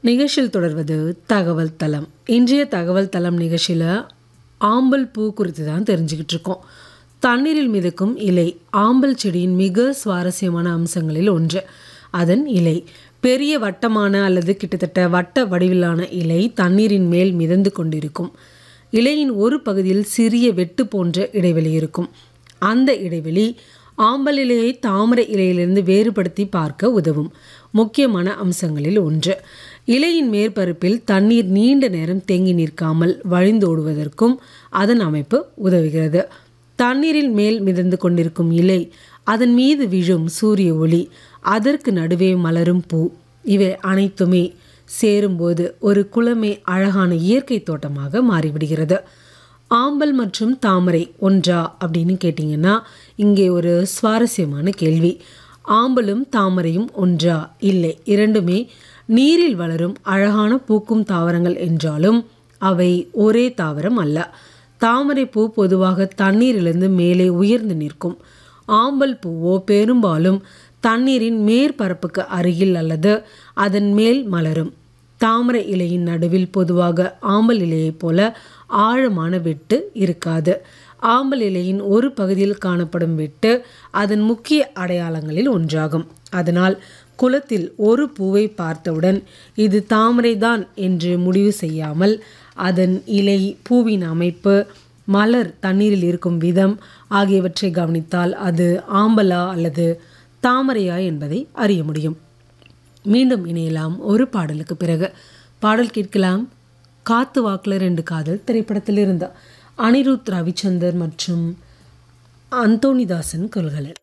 நிகழ்ச்சியில் தொடர்வது தகவல் தளம் இன்றைய தகவல் தளம் நிகழ்ச்சியில் ஆம்பல் பூ குறித்து தான் தெரிஞ்சுக்கிட்டு இருக்கோம் தண்ணீரில் மிதக்கும் இலை ஆம்பல் செடியின் மிக சுவாரஸ்யமான அம்சங்களில் ஒன்று அதன் இலை பெரிய வட்டமான அல்லது கிட்டத்தட்ட வட்ட வடிவிலான இலை தண்ணீரின் மேல் மிதந்து கொண்டிருக்கும் இலையின் ஒரு பகுதியில் சிறிய வெட்டு போன்ற இடைவெளி இருக்கும் அந்த இடைவெளி ஆம்பல் இலையை தாமரை இலையிலிருந்து வேறுபடுத்தி பார்க்க உதவும் முக்கியமான அம்சங்களில் ஒன்று இலையின் மேற்பரப்பில் தண்ணீர் நீண்ட நேரம் தேங்கி நிற்காமல் வழிந்தோடுவதற்கும் அதன் அமைப்பு உதவுகிறது தண்ணீரில் மேல் மிதந்து கொண்டிருக்கும் இலை அதன் மீது விழும் சூரிய ஒளி அதற்கு நடுவே மலரும் பூ இவை அனைத்துமே சேரும்போது ஒரு குளமே அழகான இயற்கை தோட்டமாக மாறிவிடுகிறது ஆம்பல் மற்றும் தாமரை ஒன்றா அப்படின்னு கேட்டிங்கன்னா இங்கே ஒரு சுவாரஸ்யமான கேள்வி ஆம்பலும் தாமரையும் ஒன்றா இல்லை இரண்டுமே நீரில் வளரும் அழகான பூக்கும் தாவரங்கள் என்றாலும் அவை ஒரே தாவரம் அல்ல தாமரை பூ பொதுவாக தண்ணீரிலிருந்து மேலே உயர்ந்து நிற்கும் ஆம்பல் பூவோ பெரும்பாலும் தண்ணீரின் மேற்பரப்புக்கு அருகில் அல்லது அதன் மேல் மலரும் தாமரை இலையின் நடுவில் பொதுவாக ஆம்பல் இலையைப் போல ஆழமான வெட்டு இருக்காது ஆம்பல் இலையின் ஒரு பகுதியில் காணப்படும் வெட்டு அதன் முக்கிய அடையாளங்களில் ஒன்றாகும் அதனால் குளத்தில் ஒரு பூவை பார்த்தவுடன் இது தாமரைதான் என்று முடிவு செய்யாமல் அதன் இலை பூவின் அமைப்பு மலர் தண்ணீரில் இருக்கும் விதம் ஆகியவற்றை கவனித்தால் அது ஆம்பலா அல்லது தாமரையா என்பதை அறிய முடியும் மீண்டும் இணையலாம் ஒரு பாடலுக்கு பிறகு பாடல் கேட்கலாம் காத்து வாக்குல ரெண்டு காதல் திரைப்படத்தில் இருந்த அனிருத் ரவிச்சந்தர் மற்றும் அந்தோணிதாசன் குரல்களில்